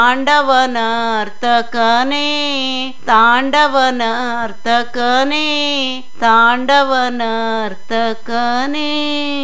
ತಾಂಡವನರ್ತಕನೇ ತಾಂಡವನರ್ತಕನೇ ತಾಂಡವನರ್ತಕನೇ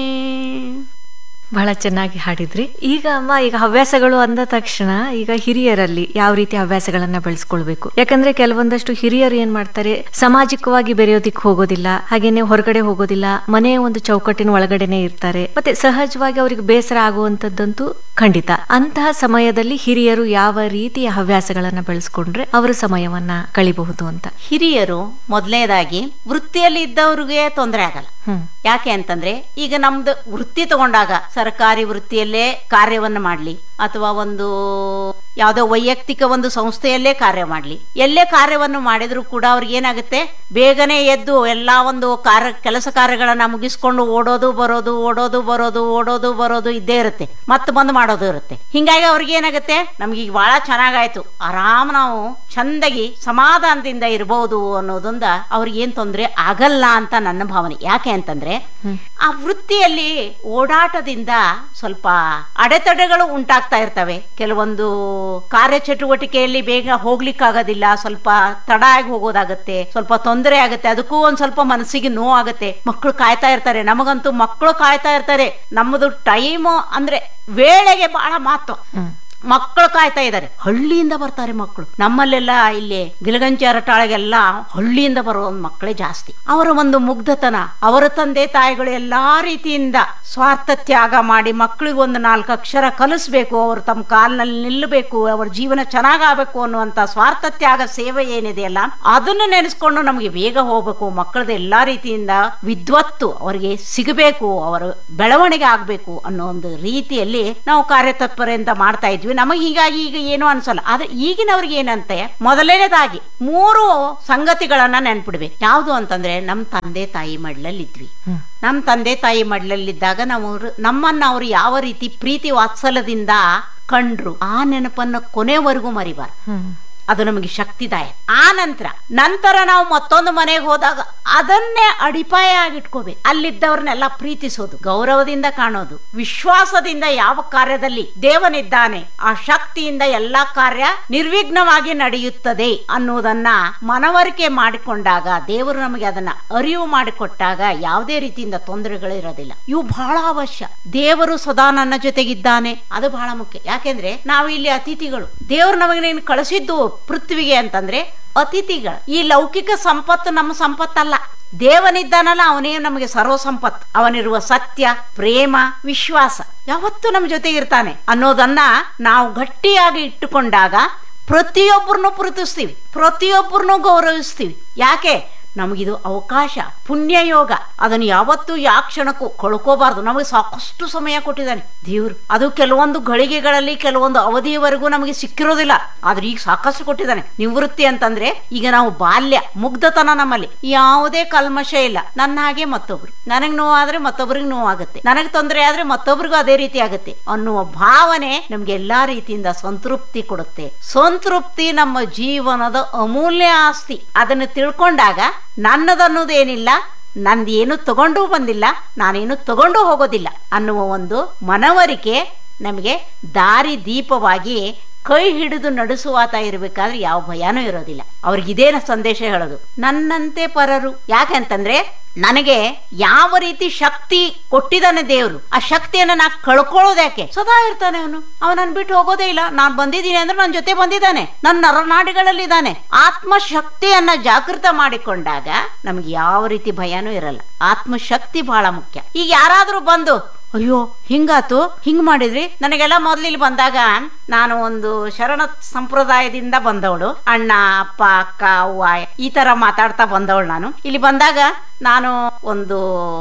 ಬಹಳ ಚೆನ್ನಾಗಿ ಹಾಡಿದ್ರಿ ಈಗ ಅಮ್ಮ ಈಗ ಹವ್ಯಾಸಗಳು ಅಂದ ತಕ್ಷಣ ಈಗ ಹಿರಿಯರಲ್ಲಿ ಯಾವ ರೀತಿ ಹವ್ಯಾಸಗಳನ್ನ ಬೆಳೆಸ್ಕೊಳ್ಬೇಕು ಯಾಕಂದ್ರೆ ಕೆಲವೊಂದಷ್ಟು ಹಿರಿಯರು ಏನ್ ಮಾಡ್ತಾರೆ ಸಾಮಾಜಿಕವಾಗಿ ಬೆರೆಯೋದಿಕ್ ಹೋಗೋದಿಲ್ಲ ಹಾಗೇನೆ ಹೊರಗಡೆ ಹೋಗೋದಿಲ್ಲ ಮನೆಯ ಒಂದು ಚೌಕಟ್ಟಿನ ಒಳಗಡೆನೆ ಇರ್ತಾರೆ ಮತ್ತೆ ಸಹಜವಾಗಿ ಅವ್ರಿಗೆ ಬೇಸರ ಆಗುವಂತದ್ದಂತೂ ಖಂಡಿತ ಅಂತಹ ಸಮಯದಲ್ಲಿ ಹಿರಿಯರು ಯಾವ ರೀತಿಯ ಹವ್ಯಾಸಗಳನ್ನ ಬೆಳೆಸ್ಕೊಂಡ್ರೆ ಅವರ ಸಮಯವನ್ನ ಕಳಿಬಹುದು ಅಂತ ಹಿರಿಯರು ಮೊದಲನೇದಾಗಿ ವೃತ್ತಿಯಲ್ಲಿ ಇದ್ದವ್ರಿಗೆ ತೊಂದರೆ ಆಗಲ್ಲ ಹ್ಮ್ ಯಾಕೆ ಅಂತಂದ್ರೆ ಈಗ ನಮ್ದು ವೃತ್ತಿ ತಗೊಂಡಾಗ ಸರ್ಕಾರಿ ವೃತ್ತಿಯಲ್ಲೇ ಕಾರ್ಯವನ್ನು ಮಾಡ್ಲಿ ಅಥವಾ ಒಂದು ಯಾವುದೋ ವೈಯಕ್ತಿಕ ಒಂದು ಸಂಸ್ಥೆಯಲ್ಲೇ ಕಾರ್ಯ ಮಾಡ್ಲಿ ಎಲ್ಲೇ ಕಾರ್ಯವನ್ನು ಮಾಡಿದ್ರು ಕೂಡ ಅವ್ರಿಗೆ ಏನಾಗುತ್ತೆ ಬೇಗನೆ ಎದ್ದು ಎಲ್ಲಾ ಒಂದು ಕಾರ್ಯ ಕೆಲಸ ಕಾರ್ಯಗಳನ್ನ ಮುಗಿಸ್ಕೊಂಡು ಓಡೋದು ಬರೋದು ಓಡೋದು ಬರೋದು ಓಡೋದು ಬರೋದು ಇದ್ದೇ ಇರುತ್ತೆ ಮತ್ತೆ ಬಂದು ಮಾಡೋದು ಇರುತ್ತೆ ಹಿಂಗಾಗಿ ಅವ್ರಿಗೆ ಏನಾಗುತ್ತೆ ನಮ್ಗೆ ಈಗ ಬಹಳ ಚೆನ್ನಾಗಾಯ್ತು ಆರಾಮ್ ನಾವು ಚಂದಾಗಿ ಸಮಾಧಾನದಿಂದ ಇರಬಹುದು ಅನ್ನೋದೊಂದ ಅವ್ರಿಗೆ ಏನ್ ತೊಂದ್ರೆ ಆಗಲ್ಲ ಅಂತ ನನ್ನ ಭಾವನೆ ಯಾಕೆ ಅಂತಂದ್ರೆ ಆ ವೃತ್ತಿಯಲ್ಲಿ ಓಡಾಟದಿಂದ ಸ್ವಲ್ಪ ಅಡೆತಡೆಗಳು ಉಂಟಾಗ್ತಾ ಇರ್ತವೆ ಕೆಲವೊಂದು ಕಾರ್ಯಚಟುವಟಿಕೆಯಲ್ಲಿ ಬೇಗ ಹೋಗ್ಲಿಕ್ಕಾಗೋದಿಲ್ಲ ಸ್ವಲ್ಪ ತಡ ಆಗಿ ಹೋಗೋದಾಗತ್ತೆ ಸ್ವಲ್ಪ ತೊಂದರೆ ಆಗುತ್ತೆ ಅದಕ್ಕೂ ಒಂದ್ ಸ್ವಲ್ಪ ಮನಸ್ಸಿಗೆ ನೋವಾಗುತ್ತೆ ಮಕ್ಕಳು ಕಾಯ್ತಾ ಇರ್ತಾರೆ ನಮಗಂತೂ ಮಕ್ಕಳು ಕಾಯ್ತಾ ಇರ್ತಾರೆ ನಮ್ಮದು ಟೈಮ್ ಅಂದ್ರೆ ವೇಳೆಗೆ ಬಹಳ ಮಹತ್ವ ಮಕ್ಕಳು ಕಾಯ್ತಾ ಇದ್ದಾರೆ ಹಳ್ಳಿಯಿಂದ ಬರ್ತಾರೆ ಮಕ್ಕಳು ನಮ್ಮಲ್ಲೆಲ್ಲ ಇಲ್ಲಿ ಗಿಲಗಂಚಿ ಅರಟಾಳೆಗೆಲ್ಲ ಹಳ್ಳಿಯಿಂದ ಬರೋ ಮಕ್ಕಳೇ ಜಾಸ್ತಿ ಅವರ ಒಂದು ಮುಗ್ಧತನ ಅವರ ತಂದೆ ತಾಯಿಗಳು ಎಲ್ಲಾ ರೀತಿಯಿಂದ ಸ್ವಾರ್ಥ ತ್ಯಾಗ ಮಾಡಿ ಮಕ್ಕಳಿಗೆ ಒಂದು ನಾಲ್ಕು ಅಕ್ಷರ ಕಲಿಸ್ಬೇಕು ಅವರು ತಮ್ಮ ಕಾಲ್ನಲ್ಲಿ ನಿಲ್ಲಬೇಕು ಅವರ ಜೀವನ ಚೆನ್ನಾಗಾಗಬೇಕು ಅನ್ನುವಂತ ಸ್ವಾರ್ಥ ತ್ಯಾಗ ಸೇವೆ ಏನಿದೆಯಲ್ಲ ಅದನ್ನು ನೆನೆಸ್ಕೊಂಡು ನಮಗೆ ಬೇಗ ಹೋಗ್ಬೇಕು ಮಕ್ಕಳದ ಎಲ್ಲಾ ರೀತಿಯಿಂದ ವಿದ್ವತ್ತು ಅವರಿಗೆ ಸಿಗಬೇಕು ಅವರ ಬೆಳವಣಿಗೆ ಆಗ್ಬೇಕು ಅನ್ನೋ ಒಂದು ರೀತಿಯಲ್ಲಿ ನಾವು ಕಾರ್ಯತತ್ಪರೆಯಿಂದ ಮಾಡ್ತಾ ಇದ್ವಿ ನಮಗೆ ಹೀಗಾಗಿ ಈಗ ಏನು ಅನ್ಸಲ್ಲ ಆದ್ರೆ ಈಗಿನವ್ರಿಗೆ ಏನಂತೆ ಮೊದಲನೇದಾಗಿ ಮೂರು ಸಂಗತಿಗಳನ್ನ ನೆನ್ಪಿಡ್ಬೇಕು ಯಾವುದು ಅಂತಂದ್ರೆ ನಮ್ ತಂದೆ ತಾಯಿ ಮಡ್ಲಲ್ಲಿ ಇದ್ವಿ ನಮ್ ತಂದೆ ತಾಯಿ ಮಡ್ಲಲ್ಲಿದ್ದಾಗ ನಾವು ಅವ್ರು- ನಮ್ಮನ್ನ ಅವ್ರು ಯಾವ ರೀತಿ ಪ್ರೀತಿ ವಾತ್ಸಲ್ಯದಿಂದ ಕಂಡ್ರು ಆ ನೆನಪನ್ನ ಕೊನೆವರೆಗೂ ಮರಿಬಾರ್ದು ಹ್ಮ್ ಅದು ನಮಗೆ ಶಕ್ತಿದಾಯ ಆ ನಂತರ ನಂತರ ನಾವು ಮತ್ತೊಂದು ಮನೆಗೆ ಹೋದಾಗ ಅದನ್ನೇ ಅಡಿಪಾಯ ಆಗಿಟ್ಕೋಬೇಕು ಅಲ್ಲಿದ್ದವ್ರನ್ನೆಲ್ಲ ಪ್ರೀತಿಸೋದು ಗೌರವದಿಂದ ಕಾಣೋದು ವಿಶ್ವಾಸದಿಂದ ಯಾವ ಕಾರ್ಯದಲ್ಲಿ ದೇವನಿದ್ದಾನೆ ಆ ಶಕ್ತಿಯಿಂದ ಎಲ್ಲಾ ಕಾರ್ಯ ನಿರ್ವಿಘ್ನವಾಗಿ ನಡೆಯುತ್ತದೆ ಅನ್ನೋದನ್ನ ಮನವರಿಕೆ ಮಾಡಿಕೊಂಡಾಗ ದೇವರು ನಮಗೆ ಅದನ್ನ ಅರಿವು ಮಾಡಿಕೊಟ್ಟಾಗ ಯಾವುದೇ ರೀತಿಯಿಂದ ತೊಂದರೆಗಳಿರೋದಿಲ್ಲ ಇವು ಬಹಳ ಅವಶ್ಯ ದೇವರು ಸದಾ ನನ್ನ ಜೊತೆಗಿದ್ದಾನೆ ಅದು ಬಹಳ ಮುಖ್ಯ ಯಾಕೆಂದ್ರೆ ನಾವು ಇಲ್ಲಿ ಅತಿಥಿಗಳು ದೇವರು ನಮಗೆ ನೀನು ಕಳಿಸಿದ್ದು ಪೃಥ್ವಿಗೆ ಅಂತಂದ್ರೆ ಅತಿಥಿಗಳು ಈ ಲೌಕಿಕ ಸಂಪತ್ತು ನಮ್ಮ ಸಂಪತ್ತಲ್ಲ ದೇವನಿದ್ದಾನಲ್ಲ ಅವನೇ ನಮಗೆ ಸರ್ವ ಸಂಪತ್ತು ಅವನಿರುವ ಸತ್ಯ ಪ್ರೇಮ ವಿಶ್ವಾಸ ಯಾವತ್ತೂ ನಮ್ಮ ಜೊತೆಗೆ ಇರ್ತಾನೆ ಅನ್ನೋದನ್ನ ನಾವು ಗಟ್ಟಿಯಾಗಿ ಇಟ್ಟುಕೊಂಡಾಗ ಪ್ರತಿಯೊಬ್ಬರನ್ನು ಪ್ರೀತಿಸ್ತೀವಿ ಪ್ರತಿಯೊಬ್ಬರನ್ನು ಗೌರವಿಸ್ತೀವಿ ಯಾಕೆ ನಮಗಿದು ಅವಕಾಶ ಪುಣ್ಯ ಯೋಗ ಅದನ್ನು ಯಾವತ್ತೂ ಯಾವ ಕ್ಷಣಕ್ಕೂ ಕಳ್ಕೋಬಾರ್ದು ನಮಗೆ ಸಾಕಷ್ಟು ಸಮಯ ಕೊಟ್ಟಿದ್ದಾನೆ ದೇವ್ರು ಅದು ಕೆಲವೊಂದು ಗಳಿಗೆಗಳಲ್ಲಿ ಕೆಲವೊಂದು ಅವಧಿಯವರೆಗೂ ನಮಗೆ ಸಿಕ್ಕಿರೋದಿಲ್ಲ ಆದ್ರೆ ಈಗ ಸಾಕಷ್ಟು ಕೊಟ್ಟಿದ್ದಾನೆ ನಿವೃತ್ತಿ ಅಂತಂದ್ರೆ ಈಗ ನಾವು ಬಾಲ್ಯ ಮುಗ್ಧತನ ನಮ್ಮಲ್ಲಿ ಯಾವುದೇ ಕಲ್ಮಶ ಇಲ್ಲ ನನ್ನ ಹಾಗೆ ಮತ್ತೊಬ್ರು ನನಗ್ ನೋವಾದ್ರೆ ಮತ್ತೊಬ್ರಿಗೆ ನೋವಾಗುತ್ತೆ ನನಗ್ ತೊಂದರೆ ಆದ್ರೆ ಮತ್ತೊಬ್ರಿಗೂ ಅದೇ ರೀತಿ ಆಗುತ್ತೆ ಅನ್ನುವ ಭಾವನೆ ನಮ್ಗೆ ಎಲ್ಲಾ ರೀತಿಯಿಂದ ಸಂತೃಪ್ತಿ ಕೊಡುತ್ತೆ ಸಂತೃಪ್ತಿ ನಮ್ಮ ಜೀವನದ ಅಮೂಲ್ಯ ಆಸ್ತಿ ಅದನ್ನು ತಿಳ್ಕೊಂಡಾಗ ನನ್ನದನ್ನೋದೇನಿಲ್ಲ ನಂದೇನು ತಗೊಂಡು ಬಂದಿಲ್ಲ ನಾನೇನು ತಗೊಂಡು ಹೋಗೋದಿಲ್ಲ ಅನ್ನುವ ಒಂದು ಮನವರಿಕೆ ನಮಗೆ ದಾರಿ ದೀಪವಾಗಿ ಕೈ ಹಿಡಿದು ನಡೆಸುವಾತ ಇರಬೇಕಾದ್ರೆ ಯಾವ ಭಯನೂ ಇರೋದಿಲ್ಲ ಅವ್ರಿಗೆ ಇದೇನ ಸಂದೇಶ ಹೇಳೋದು ನನ್ನಂತೆ ಪರರು ಯಾಕಂತಂದ್ರೆ ನನಗೆ ಯಾವ ರೀತಿ ಶಕ್ತಿ ಕೊಟ್ಟಿದ್ದಾನೆ ದೇವರು ಆ ಶಕ್ತಿಯನ್ನ ನಾ ಕಳ್ಕೊಳ್ಳೋದು ಯಾಕೆ ಸದಾ ಇರ್ತಾನೆ ಅವನು ಅವನನ್ನ ಬಿಟ್ಟು ಹೋಗೋದೇ ಇಲ್ಲ ನಾನ್ ಬಂದಿದ್ದೀನಿ ಅಂದ್ರೆ ನನ್ನ ಜೊತೆ ಬಂದಿದ್ದಾನೆ ನನ್ನ ನರನಾಡಿಗಳಲ್ಲಿ ಇದ್ದಾನೆ ಆತ್ಮಶಕ್ತಿಯನ್ನ ಜಾಗೃತ ಮಾಡಿಕೊಂಡಾಗ ನಮ್ಗೆ ಯಾವ ರೀತಿ ಭಯನೂ ಇರಲ್ಲ ಆತ್ಮಶಕ್ತಿ ಬಹಳ ಮುಖ್ಯ ಈಗ ಯಾರಾದ್ರೂ ಬಂದು ಅಯ್ಯೋ ಹಿಂಗಾತು ಹಿಂಗ್ ಮಾಡಿದ್ರಿ ನನಗೆಲ್ಲ ಮೊದ್ಲು ಇಲ್ಲಿ ಬಂದಾಗ ನಾನು ಒಂದು ಶರಣ ಸಂಪ್ರದಾಯದಿಂದ ಬಂದವಳು ಅಣ್ಣ ಅಪ್ಪ ಅಕ್ಕ ಅವ್ವ ಈ ತರ ಮಾತಾಡ್ತಾ ಬಂದವಳು ನಾನು ಇಲ್ಲಿ ಬಂದಾಗ ನಾನು ಒಂದು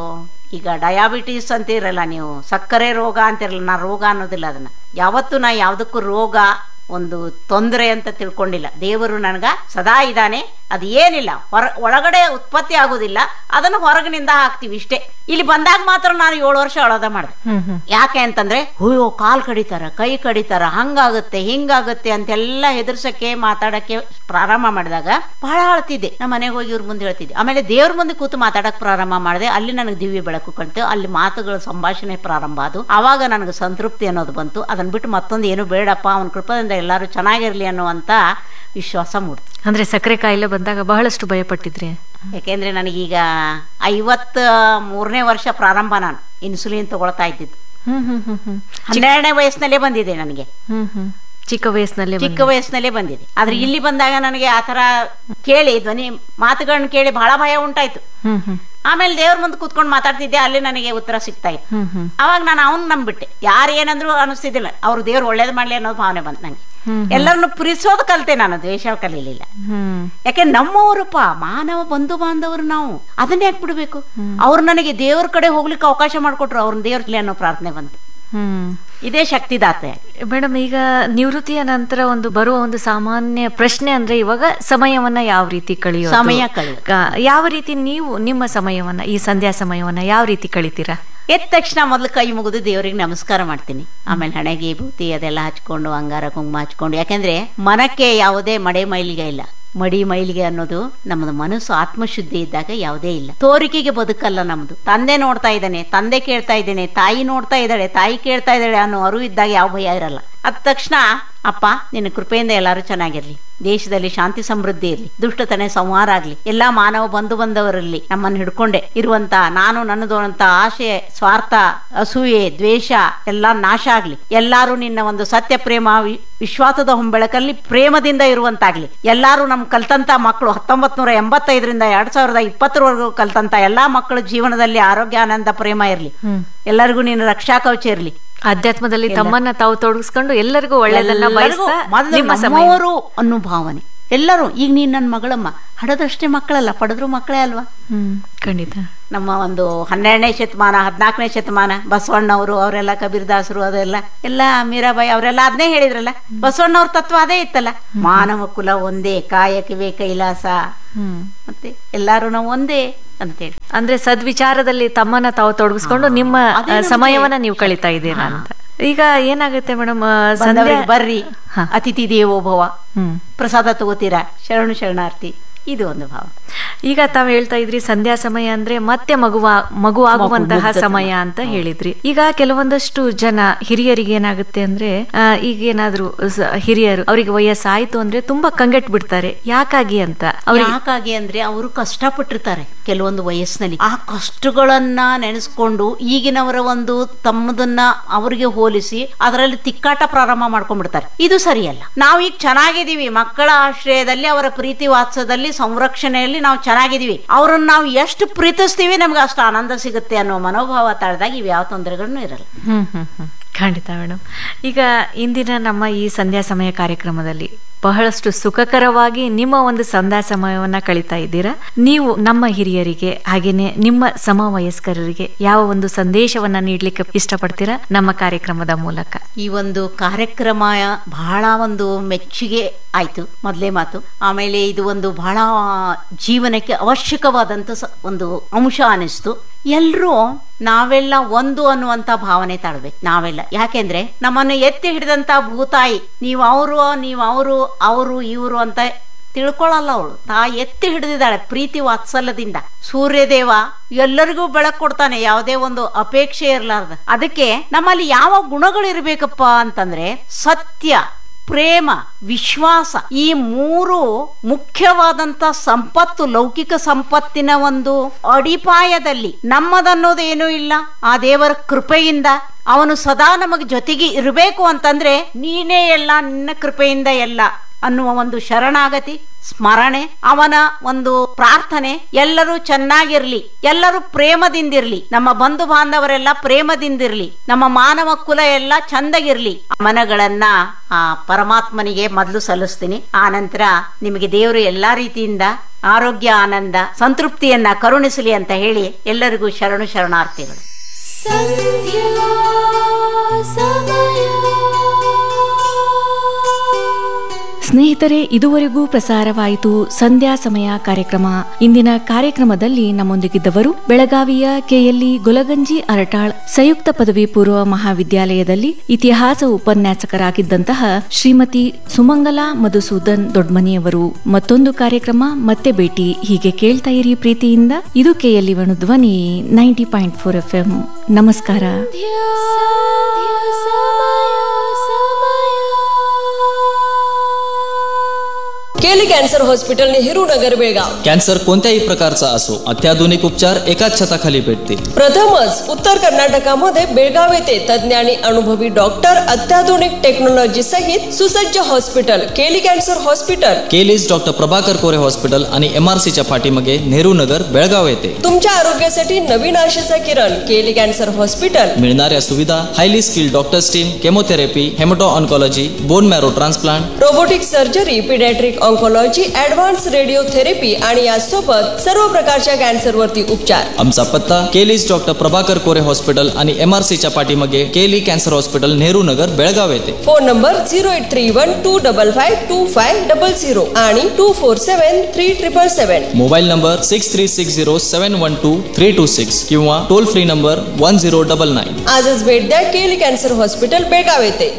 ಈಗ ಡಯಾಬಿಟೀಸ್ ಅಂತ ಇರಲ್ಲ ನೀವು ಸಕ್ಕರೆ ರೋಗ ಅಂತಿರಲ್ಲ ನಾ ರೋಗ ಅನ್ನೋದಿಲ್ಲ ಅದನ್ನ ಯಾವತ್ತೂ ನಾ ಯಾವ್ದಕ್ಕೂ ರೋಗ ಒಂದು ತೊಂದರೆ ಅಂತ ತಿಳ್ಕೊಂಡಿಲ್ಲ ದೇವರು ನನಗ ಸದಾ ಇದ್ದಾನೆ ಅದು ಏನಿಲ್ಲ ಹೊರ ಒಳಗಡೆ ಉತ್ಪತ್ತಿ ಆಗೋದಿಲ್ಲ ಅದನ್ನು ಹೊರಗಿನಿಂದ ಹಾಕ್ತಿವಿ ಇಷ್ಟೇ ಇಲ್ಲಿ ಬಂದಾಗ ಮಾತ್ರ ನಾನು ಏಳು ವರ್ಷ ಅಳೋದ ಮಾಡಿದೆ ಹ್ಮ್ ಹ್ಮ್ ಯಾಕೆ ಅಂತಂದ್ರೆ ಅಯ್ಯೋ ಕಾಲ್ ಕಡಿತಾರ ಕೈ ಕಡಿತಾರ ಹಂಗಾಗುತ್ತೆ ಹಿಂಗಾಗುತ್ತೆ ಅಂತೆಲ್ಲ ಹೆದರ್ಸಕ್ಕೆ ಮಾತಾಡಕ್ಕೆ ಪ್ರಾರಂಭ ಮಾಡಿದಾಗ ಬಹಳ ಅಳ್ತಿದ್ದೆ ನಮ್ಮ ಮನೆಗೆ ಹೋಗಿ ಇವ್ರ ಮುಂದೆ ಹೇಳ್ತಿದ್ದೆ ಆಮೇಲೆ ದೇವ್ರ ಮುಂದೆ ಕೂತು ಮಾತಾಡಕ್ ಪ್ರಾರಂಭ ಮಾಡಿದೆ ಅಲ್ಲಿ ನನಗೆ ದಿವ್ಯ ಬೆಳಕು ಕಂತು ಅಲ್ಲಿ ಮಾತುಗಳ ಸಂಭಾಷಣೆ ಪ್ರಾರಂಭ ಅದು ಆವಾಗ ನನಗೆ ಸಂತೃಪ್ತಿ ಅನ್ನೋದು ಬಂತು ಅದನ್ನ ಬಿಟ್ಟು ಮತ್ತೊಂದು ಏನು ಬೇಡಪ್ಪ ಅವನ ಕೃಪದಿಂದ ಎಲ್ಲರೂ ಚೆನ್ನಾಗಿರ್ಲಿ ಅನ್ನುವಂಥ ವಿಶ್ವಾಸ ಮೂಡ್ತು ಅಂದ್ರೆ ಸಕ್ಕರೆ ಕಾಯಿಲೆ ಬಂದಾಗ ಬಹಳಷ್ಟು ಭಯಪಟ್ಟಿದ್ರಿ ಯಾಕೆಂದ್ರೆ ನನಗೀಗ ಐವತ್ತ ಮೂರನೇ ವರ್ಷ ಪ್ರಾರಂಭ ನಾನು ಇನ್ಸುಲಿನ್ ತಗೊಳ್ತಾ ಇದ್ದಿದ್ದು ಹ್ಮ್ ಹ್ಮ್ ಹ್ಮ್ ಹ್ಮ್ ಹನ್ನೆರಡನೇ ವಯಸ್ಸಿನಲ್ಲೇ ಬಂದಿದೆ ನನಗೆ ಹ್ಮ್ ಹ್ಮ್ ಚಿಕ್ಕ ವಯಸ್ಸಿನಲ್ಲೇ ಚಿಕ್ಕ ವಯಸ್ಸಿನಲ್ಲೇ ಬಂದಿದೆ ಆದ್ರೆ ಇಲ್ಲಿ ಬಂದಾಗ ನನಗೆ ಆ ಥರ ಕೇಳಿ ಧ್ವನಿ ಮಾತುಗಳನ್ನ ಕೇಳಿ ಬಹಳ ಭಯ ಉಂಟಾಯ್ತು ಹ್ಮ್ ಹ್ಮ್ ಆಮೇಲೆ ದೇವ್ರ ಮುಂದೆ ಕೂತ್ಕೊಂಡು ಮಾತಾಡ್ತಿದ್ದೆ ಅಲ್ಲಿ ನನಗೆ ಉತ್ತರ ಸಿಗ್ತಾ ಇತ್ತು ಹ್ಮ್ ಹ್ಮ್ ಅವಾಗ ನಾನು ಅವನ್ ನಂಬಿಟ್ಟೆ ಯಾರು ಏನಂದ್ರು ಅನಿಸ್ತಿದ್ದಿಲ್ಲ ಅವ್ರು ದೇವ್ರು ಒಳ್ಳೇದು ಮಾಡ್ಲಿ ಅನ್ನೋ ಭಾವನೆ ಬಂತು ನಂಗೆ ಎಲ್ಲರನ್ನು ಪ್ರೀತಿಸೋದು ಕಲಿತೆ ನಾನು ದ್ವೇಷ ಕಲೀಲಿಲ್ಲ ಹ್ಮ್ ಯಾಕೆ ನಮ್ಮವರಪ್ಪ ಮಾನವ ಬಂಧು ಬಾಂಧವರು ನಾವು ಅದನ್ನ ಯಾಕೆ ಬಿಡ್ಬೇಕು ಅವ್ರು ನನಗೆ ದೇವ್ರ ಕಡೆ ಹೋಗ್ಲಿಕ್ಕೆ ಅವಕಾಶ ಮಾಡಿಕೊಟ್ರು ಅವ್ರನ್ನ ದೇವ್ರಲ್ಲಿ ಅನ್ನೋ ಪ್ರಾರ್ಥನೆ ಬಂತು ಹ್ಮ್ ಇದೇ ಶಕ್ತಿದಾತೆ ಮೇಡಮ್ ಈಗ ನಿವೃತ್ತಿಯ ನಂತರ ಒಂದು ಬರುವ ಒಂದು ಸಾಮಾನ್ಯ ಪ್ರಶ್ನೆ ಅಂದ್ರೆ ಇವಾಗ ಸಮಯವನ್ನ ಯಾವ ರೀತಿ ಕಳೆಯೋದು ಸಮಯ ಕಳೆಯೋದು. ಕ- ಯಾವ ರೀತಿ ನೀವು ನಿಮ್ಮ ಸಮಯವನ್ನ ಈ ಸಂಧ್ಯಾ ಸಮಯವನ್ನ ಯಾವ ರೀತಿ ಕಳಿತೀರಾ ಎದ್ದ ತಕ್ಷಣ ಮೊದಲು ಕೈ ಮುಗಿದು ದೇವರಿಗೆ ನಮಸ್ಕಾರ ಮಾಡ್ತೀನಿ ಆಮೇಲೆ ಹಣೆಗೆ ಬೂತಿ ಅದೆಲ್ಲ ಹಚ್ಕೊಂಡು ಅಂಗಾರ ಕುಂಕುಮ ಹಚ್ಕೊಂಡು ಯಾಕೆಂದ್ರೆ ಮನಕ್ಕೆ ಯಾವುದೇ ಮಡೆ ಮೈಲಿಗೆ ಇಲ್ಲ ಮಡಿ ಮೈಲಿಗೆ ಅನ್ನೋದು ನಮ್ಮದು ಮನಸ್ಸು ಆತ್ಮಶುದ್ಧಿ ಇದ್ದಾಗ ಯಾವುದೇ ಇಲ್ಲ ತೋರಿಕೆಗೆ ಬದುಕಲ್ಲ ನಮ್ದು ತಂದೆ ನೋಡ್ತಾ ಇದ್ದಾನೆ ತಂದೆ ಕೇಳ್ತಾ ಇದ್ದೇನೆ ತಾಯಿ ನೋಡ್ತಾ ಇದ್ದಾಳೆ ತಾಯಿ ಕೇಳ್ತಾ ಇದ್ದಾಳೆ ಅನ್ನೋ ಅರಿವು ಇದ್ದಾಗ ಯಾವ ಭಯ ಇರಲ್ಲ ಅದ ತಕ್ಷಣ ಅಪ್ಪ ನಿನ್ನ ಕೃಪೆಯಿಂದ ಎಲ್ಲರೂ ಚೆನ್ನಾಗಿರ್ಲಿ ದೇಶದಲ್ಲಿ ಶಾಂತಿ ಸಮೃದ್ಧಿ ಇರಲಿ ದುಷ್ಟತನೆ ಸಂಹಾರ ಆಗ್ಲಿ ಎಲ್ಲಾ ಮಾನವ ಬಂಧು ಬಂದವರಲ್ಲಿ ನಮ್ಮನ್ನು ಹಿಡ್ಕೊಂಡೆ ಇರುವಂತ ನಾನು ನನ್ನದು ಅಂತ ಆಶೆ ಸ್ವಾರ್ಥ ಅಸೂಯೆ ದ್ವೇಷ ಎಲ್ಲಾ ನಾಶ ಆಗ್ಲಿ ಎಲ್ಲಾರು ನಿನ್ನ ಒಂದು ಸತ್ಯ ಪ್ರೇಮ ವಿ- ವಿಶ್ವಾಸದ ಹೊಂಬೆಳಕಲ್ಲಿ ಪ್ರೇಮದಿಂದ ಇರುವಂತಾಗ್ಲಿ ಎಲ್ಲಾರು ನಮ್ ಕಲ್ತಂತ ಮಕ್ಕಳು ಹತ್ತೊಂಬತ್ ನೂರ ಎಂಬತ್ತೈದರಿಂದ ಎರಡ್ ಸಾವಿರದ ಇಪ್ಪತ್ತರವರೆಗೂ ಕಲ್ತಂತ ಎಲ್ಲಾ ಮಕ್ಕಳ ಜೀವನದಲ್ಲಿ ಆರೋಗ್ಯ ಆನಂದ ಪ್ರೇಮ ಇರ್ಲಿ ಎಲ್ಲರಿಗೂ ನಿನ್ನ ರಕ್ಷಾ ಕವಚ ಇರ್ಲಿ ಅಧ್ಯಾತ್ಮದಲ್ಲಿ ತಮ್ಮನ್ನ ತಾವು ತೊಡಗಿಸ್ಕೊಂಡು ಎಲ್ಲರಿಗೂ ಒಳ್ಳೆಯದನ್ನ ಎಲ್ಲರಿಗೂ ಬಯಸ್ತಾ ಮೊದಲು ನಿಮ್ಮ ಸಮಯ ನಮ್ಮವರು ಅನ್ನೋ ಭಾವನೆ ಎಲ್ಲರೂ ಈಗ ನೀನ್ ನನ್ನ ಮಗಳಮ್ಮ ಹಡದಷ್ಟೇ ಮಕ್ಕಳಲ್ಲ ಪಡೆದ್ರು ಮಕ್ಕಳೇ ಅಲ್ವಾ ಹ್ಮ್ ಖಂಡಿತ ನಮ್ಮ ಒಂದು ಹನ್ನೆರಡನೇ ಶತಮಾನ ಹದಿನಾಲ್ಕನೇ ಶತಮಾನ ಬಸವಣ್ಣವರು ಅವರೆಲ್ಲ ಕಬೀರ್ದಾಸರು ಅದೆಲ್ಲ ಎಲ್ಲ ಮೀರಾಬಾಯಿ ಅವರೆಲ್ಲ ಅದನ್ನೇ ಹೇಳಿದ್ರಲ್ಲ ಬಸವಣ್ಣವ್ರ ತತ್ವ ಅದೇ ಇತ್ತಲ್ಲ ಮಾನವ ಕುಲ ಒಂದೇ ಕಾಯಕವೇ ಕೈಲಾಸ ಹ್ಮ್ ಮತ್ತೆ ಎಲ್ಲಾರು ನಾವು ಒಂದೇ ಅಂತೇಳಿ ಅಂದ್ರೆ ಸದ್ವಿಚಾರದಲ್ಲಿ ತಮ್ಮನ್ನ ತಾವು ತೊಡಗಿಸ್ಕೊಂಡು ನಿಮ್ಮ ಅದೇ ಆ, ನಮ್ಗೆ- ಸಮಯವನ್ನ ನೀವು ಕಳಿತಾ ಇದ್ದೀರಾ ಅಂತ ಈಗ ಏನಾಗುತ್ತೆ ಮೇಡಮ್ ಸಂಧ್ಯಾ ಬಂದವರಿಗೆ ಬರ್ರಿ ಹಾ. ಅತಿಥಿ ದೇವೋಭವ ಹ್ಮ್ ಪ್ರಸಾದ ತಗೋತೀರಾ ಶರಣು ಶರಣಾರ್ಥಿ ಇದು ಒಂದು ಭಾವ ಈಗ ತಾವ್ ಹೇಳ್ತಾ ಇದ್ರಿ ಸಂಧ್ಯಾ ಸಮಯ ಅಂದ್ರೆ ಮತ್ತೆ ಮಗುವ ಮಗು ಆಗುವಂತಹ ಮುಗ್ಧ ಸಮಯ ಅಂತ ಹೇಳಿದ್ರಿ ಈಗ ಕೆಲವೊಂದಷ್ಟು ಜನ ಹಿರಿಯರಿಗೆ ಏನಾಗುತ್ತೆ ಅಂದ್ರೆ ಆ, ಈಗ ಏನಾದ್ರು ಸ- ಹಿರಿಯರು ಅವರಿಗೆ ವಯಸ್ಸಾಯ್ತು ಅಂದ್ರೆ ತುಂಬಾ ಕಂಗೆಟ್ ಬಿಡ್ತಾರೆ ಯಾಕಾಗಿ ಅಂತ ಅವ್ರಿಗೆ ಯಾಕಾಗಿ ಅಂದ್ರೆ ಅವರು ಕಷ್ಟಪಟ್ಟಿರ್ತಾರೆ ಕೆಲವೊಂದು ವಯಸ್ಸಿನಲ್ಲಿ ಆ ಕಷ್ಟಗಳನ್ನ ನೆನೆಸ್ಕೊಂಡು ಈಗಿನವರ ಒಂದು ತಮ್ಮದನ್ನ ಅವರಿಗೆ ಹೋಲಿಸಿ ಅದರಲ್ಲಿ ತಿಕ್ಕಾಟ ಪ್ರಾರಂಭ ಮಾಡ್ಕೊಂಡ್ಬಿಡ್ತಾರೆ ಇದು ಸರಿಯಲ್ಲ ನಾವು ಈಗ ಚೆನ್ನಾಗಿದೀವಿ ಮಕ್ಕಳ ಆಶ್ರಯದಲ್ಲಿ ಅವರ ಪ್ರೀತಿ ವಾತ್ಸದಲ್ಲಿ ಸಂರಕ್ಷಣೆಯಲ್ಲಿ ನಾವು ಚೆನ್ನಾಗಿದೀವಿ ಅವ್ರನ್ನ ನಾವು ಎಷ್ಟು ಪ್ರೀತಿಸ್ತೀವಿ ನಮ್ಗೆ ಅಷ್ಟು ಆನಂದ ಸಿಗುತ್ತೆ ಅನ್ನೋ ಮನೋಭಾವ ತಾಳ್ದಾಗ ಇವ್ ಯಾವ ತೊಂದರೆಗಳನ್ನು ಇರಲ್ಲ ಹ್ಮ್ ಹ್ಮ್ ಹ್ಮ್ ಖಂಡಿತ ಮೇಡಮ್ ಈಗ ಇಂದಿನ ನಮ್ಮ ಈ ಸಂಧ್ಯಾ ಸಮಯ ಕಾರ್ಯಕ್ರಮದಲ್ಲಿ ಬಹಳಷ್ಟು ಸುಖಕರವಾಗಿ ನಿಮ್ಮ ಒಂದು ಸಂಧ್ಯಾ ಸಮಯವನ್ನ ಕಳೀತಾ ಇದ್ದೀರಾ ನೀವು ನಮ್ಮ ಹಿರಿಯರಿಗೆ ಹಾಗೇನೆ ನಿಮ್ಮ ಸಮವಯಸ್ಕರರಿಗೆ ಯಾವ ಒಂದು ಸಂದೇಶವನ್ನ ನೀಡ್ಲಿಕ್ಕೆ ಇಷ್ಟಪಡ್ತೀರಾ ನಮ್ಮ ಕಾರ್ಯಕ್ರಮದ ಮೂಲಕ ಈ ಒಂದು ಕಾರ್ಯಕ್ರಮ ಬಹಳ ಒಂದು ಮೆಚ್ಚುಗೆ ಆಯ್ತು ಮೊದಲೇ ಮಾತು ಆಮೇಲೆ ಇದು ಒಂದು ಬಹಳ ಜೀವನಕ್ಕೆ ಅವಶ್ಯಕವಾದಂತ ಸ- ಒಂದು ಅಂಶ ಅನಿಸ್ತು ಎಲ್ರೂ ನಾವೆಲ್ಲ ಒಂದು ಅನ್ನುವಂತ ಭಾವನೆ ತಾಳ್ಬೇಕು ನಾವೆಲ್ಲ ಯಾಕೆಂದ್ರೆ ನಮ್ಮನ್ನು ಎತ್ತಿ ಹಿಡಿದಂತ ಭೂತಾಯಿ ನೀವು ಅವರು ನೀವು ಅವರು ಅವರು ಇವರು ಅಂತ ತಿಳ್ಕೊಳ್ಳಲ್ಲ ಅವಳು ತಾ ಎತ್ತಿ ಹಿಡಿದಿದ್ದಾಳೆ ಪ್ರೀತಿ ವಾತ್ಸಲ್ಯದಿಂದ ಸೂರ್ಯದೇವ ಎಲ್ಲರಿಗೂ ಬೆಳಕು ಕೊಡ್ತಾನೆ ಯಾವುದೇ ಒಂದು ಅಪೇಕ್ಷೆ ಇರಲಾರ್ದ ಅದಕ್ಕೆ ನಮ್ಮಲ್ಲಿ ಯಾವ ಗುಣಗಳಿರ್ಬೇಕಪ್ಪ ಅಂತಂದ್ರೆ ಸತ್ಯ ಪ್ರೇಮ ವಿಶ್ವಾಸ ಈ ಮೂರು ಮುಖ್ಯವಾದಂತ ಸಂಪತ್ತು ಲೌಕಿಕ ಸಂಪತ್ತಿನ ಒಂದು ಅಡಿಪಾಯದಲ್ಲಿ ನಮ್ಮದನ್ನೋದೇನೂ ಇಲ್ಲ ಆ ದೇವರ ಕೃಪೆಯಿಂದ ಅವನು ಸದಾ ನಮಗೆ ಜೊತೆಗೆ ಇರಬೇಕು ಅಂತಂದ್ರೆ ನೀನೇ ಎಲ್ಲ ನಿನ್ನ ಕೃಪೆಯಿಂದ ಎಲ್ಲ ಅನ್ನುವ ಒಂದು ಶರಣಾಗತಿ ಸ್ಮರಣೆ ಅವನ ಒಂದು ಪ್ರಾರ್ಥನೆ ಎಲ್ಲರೂ ಚೆನ್ನಾಗಿರ್ಲಿ ಎಲ್ಲರೂ ಪ್ರೇಮದಿಂದಿರ್ಲಿ ನಮ್ಮ ಬಂಧು ಬಾಂಧವರೆಲ್ಲ ಪ್ರೇಮದಿಂದಿರ್ಲಿ ನಮ್ಮ ಮಾನವ ಕುಲ ಎಲ್ಲ ಚಂದಗಿರ್ಲಿ ಆ ಮನಗಳನ್ನ ಆ ಪರಮಾತ್ಮನಿಗೆ ಮೊದಲು ಸಲ್ಲಿಸ್ತೀನಿ ಆ ನಂತರ ನಿಮಗೆ ದೇವರು ಎಲ್ಲಾ ರೀತಿಯಿಂದ ಆರೋಗ್ಯ ಆನಂದ ಸಂತೃಪ್ತಿಯನ್ನ ಕರುಣಿಸಲಿ ಅಂತ ಹೇಳಿ ಎಲ್ಲರಿಗೂ ಶರಣು ಶರಣಾರ್ಥಿಗಳು ಸಂಧ್ಯಾ ಸಮಯ ಸ್ನೇಹಿತರೆ ಇದುವರೆಗೂ ಪ್ರಸಾರವಾಯಿತು ಸಂಧ್ಯಾ ಸಮಯ ಕಾರ್ಯಕ್ರಮ ಇಂದಿನ ಕಾರ್ಯಕ್ರಮದಲ್ಲಿ ನಮ್ಮೊಂದಿಗಿದ್ದವರು ಬೆಳಗಾವಿಯ ಕೆಎಲ್ಇ ಗುಲಗಂಜಿ ಅರಟಾಳ್ ಸಂಯುಕ್ತ ಪದವಿ ಪೂರ್ವ ಮಹಾವಿದ್ಯಾಲಯದಲ್ಲಿ ಇತಿಹಾಸ ಉಪನ್ಯಾಸಕರಾಗಿದ್ದಂತಹ ಶ್ರೀಮತಿ ಸುಮಂಗಲಾ ಮಧುಸೂದನ್ ದೊಡ್ಮನಿಯವರು ಮತ್ತೊಂದು ಕಾರ್ಯಕ್ರಮ ಮತ್ತೆ ಭೇಟಿ ಹೀಗೆ ಕೇಳ್ತಾ ಇರಿ ಪ್ರೀತಿಯಿಂದ ಇದು KLE Venu Dhwani ninety point four F M ನಮಸ್ಕಾರ ಸಂಧ್ಯಾ ಸಮಯ ಸಮಯ KLE cancer hospital Nehru Nagar Belgaum cancer कोणत्याही प्रकारचा असो अत्याधुनिक उपचार एकाच छताखाली भेटतील प्रथमच उत्तर कर्नाटकामध्ये बेळगाव येथे तज्ज्ञ आणि अनुभवी डॉक्टर अत्याधुनिक टेक्नॉलॉजी सहित सुसज्ज hospital KLE cancer hospital KLE's doctor Prabhakar Kore hospital आणि एम आर सीच्या पाठीमागे नेहरू नगर बेळगाव येथे तुमच्या आरोग्यासाठी नवीन आशेचा किरण केली कॅन्सर हॉस्पिटल मिळणाऱ्या सुविधा highly skilled doctors team chemotherapy hemato oncology bone marrow transplant robotic surgery paediatric oncology advance radiotherapy आणि यासोबत सर्व प्रकारच्या कॅन्सरवरती उपचार आमचा पत्ता केलीज डॉक्टर प्रभाकर कोरे हॉस्पिटल आणि एम आर सीच्या पाठीमागे KLE cancer hospital Nehru Nagar Belgaum येथे phone number zero eight three one two double five two five double zero आणि two four seven three triple seven mobile number six three six zero seven one two three two six किंवा toll free number one zero double nine आजच भेट द्या केली cancer hospital Belgaum येथे